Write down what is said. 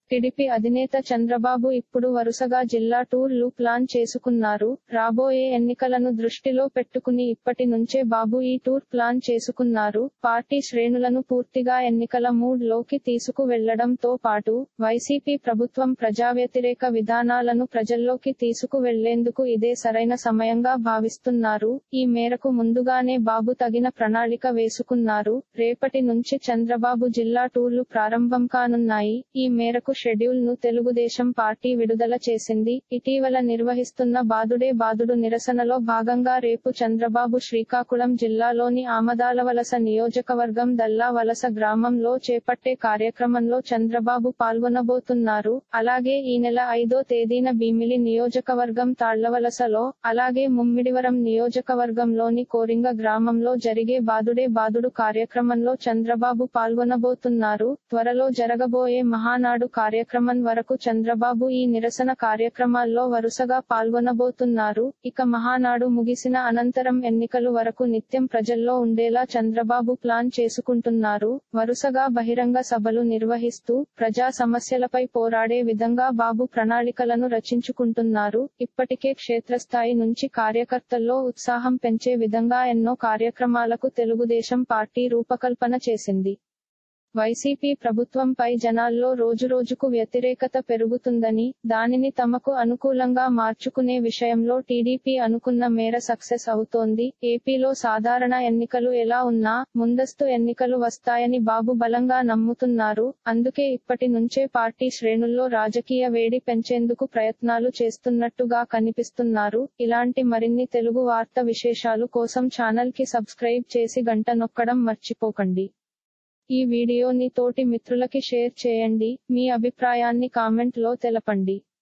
TDP అధినేత చంద్రబాబు ఇప్పుడు వరుసగా జిల్లా టూర్లు ప్లాన్ చేసుకున్నారు రాబోయే ఎన్నికలను దృష్టిలో పెట్టుకుని ఇప్పటి నుంచే బాబు ఈ టూర్ ప్లాన్ చేసుకున్నారు పార్టీ శ్రేణులను పూర్తిగా ఎన్నికల మూడ్ లోకి తీసుకు వెళ్లడంతో పాటు వైసీపీ ప్రభుత్వం ప్రజా వ్యతిరేక విధానాలను ప్రజల్లోకి తీసుకు వెళ్లేందుకు ఇదే సరైన సమయంగా భావిస్తున్నారు ఈ మేరకు ముందుగానే బాబు తగిన ప్రణాళిక వేసుకున్నారు రేపటి నుంచి చంద్రబాబు జిల్లా టూర్లు ప్రారంభం కానున్నాయి ఈ మేరకు షెడ్యూల్ ను తెలుగుదేశం పార్టీ విడుదల చేసింది ఇటీవల నిర్వహిస్తున్న బాదుడే బాదుడు నిరసనలో భాగంగా రేపు చంద్రబాబు శ్రీకాకుళం జిల్లాలోని ఆమదాలవలస నియోజకవర్గం దల్లా వలస గ్రామంలో చేపట్టే కార్యక్రమంలో చంద్రబాబు పాల్గొనబోతున్నారు అలాగే ఈ నెల ఐదో తేదీన భీమిలి నియోజకవర్గం తాళ్లవలసలో అలాగే ముమ్మిడివరం నియోజకవర్గంలోని కోరింగ గ్రామంలో జరిగే బాదుడే బాదుడు కార్యక్రమంలో చంద్రబాబు పాల్గొనబోతున్నారు త్వరలో జరగబోయే మహానాడు కార్యక్రమం వరకు చంద్రబాబు ఈ నిరసన కార్యక్రమాల్లో వరుసగా పాల్గొనబోతున్నారు ఇక మహానాడు ముగిసిన అనంతరం ఎన్నికలు వరకు నిత్యం ప్రజల్లో ఉండేలా చంద్రబాబు ప్లాన్ చేసుకుంటున్నారు వరుసగా బహిరంగ సభలు నిర్వహిస్తూ ప్రజా సమస్యలపై పోరాడే విధంగా బాబు ప్రణాళికలను రచించుకుంటున్నారు ఇప్పటికే క్షేత్రస్థాయి నుంచి కార్యకర్తల్లో ఉత్సాహం పెంచే విధంగా ఎన్నో కార్యక్రమాలకు తెలుగుదేశం పార్టీ రూపకల్పన చేసింది వైసీపీ ప్రభుత్వంపై జనాల్లో రోజురోజుకు వ్యతిరేకత పెరుగుతుందని దానిని తమకు అనుకూలంగా మార్చుకునే విషయంలో టీడీపీ అనుకున్న మేర సక్సెస్ అవుతోంది ఏపీలో సాధారణ ఎన్నికలు ఎలా ఉన్నా ముందస్తు ఎన్నికలు వస్తాయని బాబు బలంగా నమ్ముతున్నారు అందుకే ఇప్పటి నుంచే పార్టీ శ్రేణుల్లో రాజకీయ వేడి పెంచేందుకు ప్రయత్నాలు చేస్తున్నట్టుగా కనిపిస్తున్నారు ఇలాంటి మరిన్ని తెలుగు వార్త విశేషాలు కోసం ఛానల్ కి సబ్స్క్రైబ్ చేసి గంట నొక్కడం మర్చిపోకండి ఈ వీడియోని తోటి మిత్రులకి షేర్ చేయండి మీ అభిప్రాయాన్ని కామెంట్ లో తెలపండి